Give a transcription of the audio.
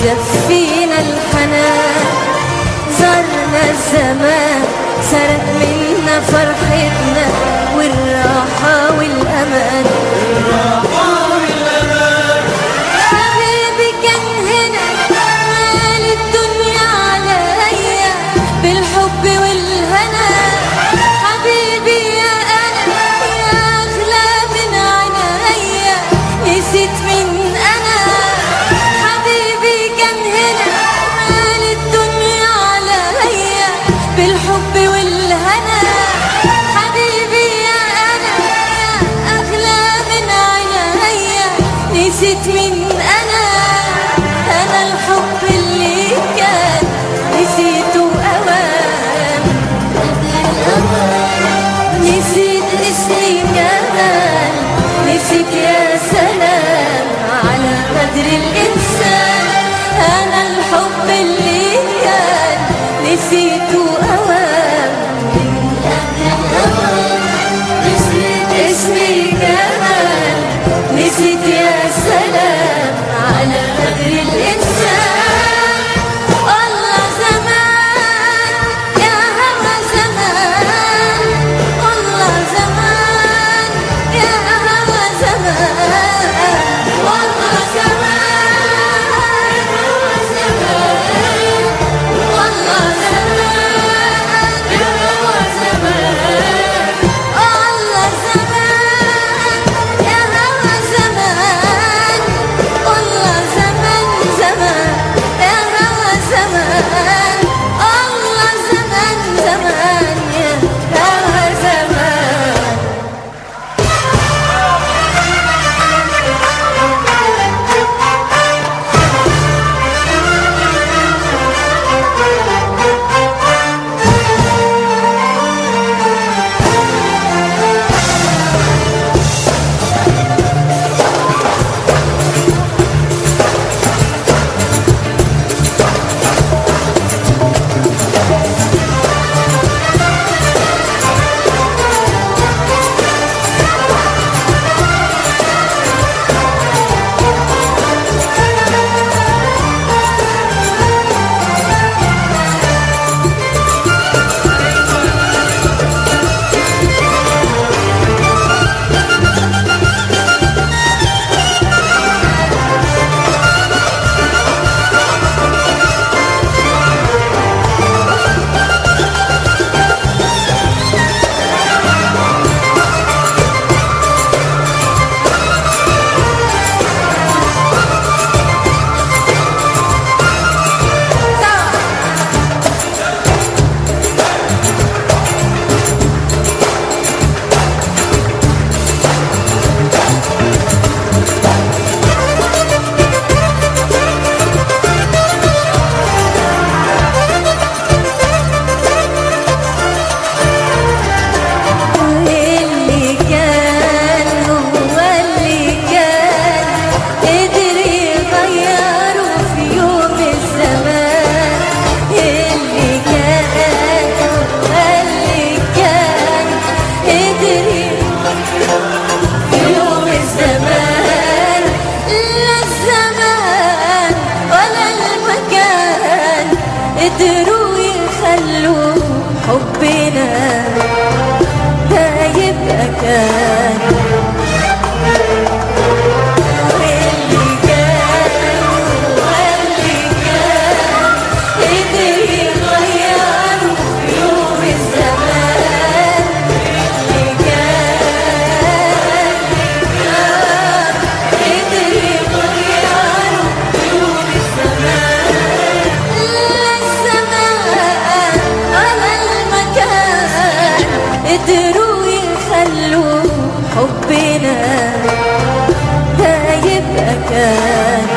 ودفينا الحنان زرنا الزمان سرق منا فرحتنا والراحة والأمان حبيبي كان هنا مال الدنيا عليا بالحب والهنا حبيبي يا أنا يا أغلى من عينيا نسيت من أنا حبيبي كان هنا مال الدنيا عليا بالحب والهنا حبيبي يا أنا يا أغلى من عينيا نسيت من أنا أنا الحب اللي كان نسيته أوان نسيت اسمي كمان نسيت يا سلام على قدر الإنسان أنا الحب اللي كان نسيته أوام نسيت اسمي كمان نسيت يا سلام على قدر الإنسان الله زمان يا هوى زمان الله زمان يا هوى زمان والله زمان هوى زمان والله زمان يا هوى زمان الله زمان يا هوى زمان والله زمان زمان يا هوى زمان الله زمان زمان يا هوى زمان اللي كان هو اللي كان قدر يغيره في يوم الزمان اللي كان هو اللي كان قدر في يوم الزمان لا الزمان ولا المكان قدروا يخلوا حبنا ده يبقى كان واللي كان واللي كان قدر يغيره في يوم الزمان اللي كان كان قدر يغيره في يوم الزمان لا الزمان ولا المكان قدروا يخلوا حبنا ده يبقى كان